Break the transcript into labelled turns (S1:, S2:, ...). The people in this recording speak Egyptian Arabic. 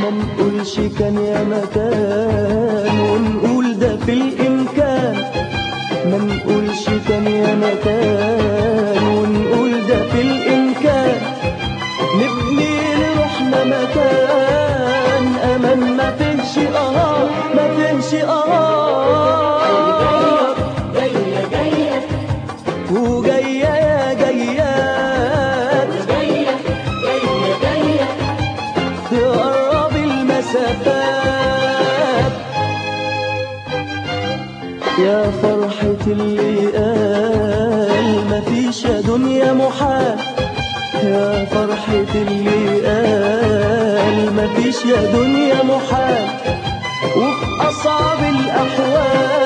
S1: ما نقولش كان يا مكان ونقول ده في الإمكان ما نقولش كان يا مكان ونقول ده في الإمكان نبني لروحنا مكان أمان ما فيهش آه ما فيهش آه
S2: جاية جاية
S1: وجاية يا جيات
S2: جاية جاية جاية
S1: تقرب المسافات يا فرحة اللي قال مفيش يا دنيا محال يا فرحة اللي قال مفيش يا دنيا محال وفي أصعب الأحوال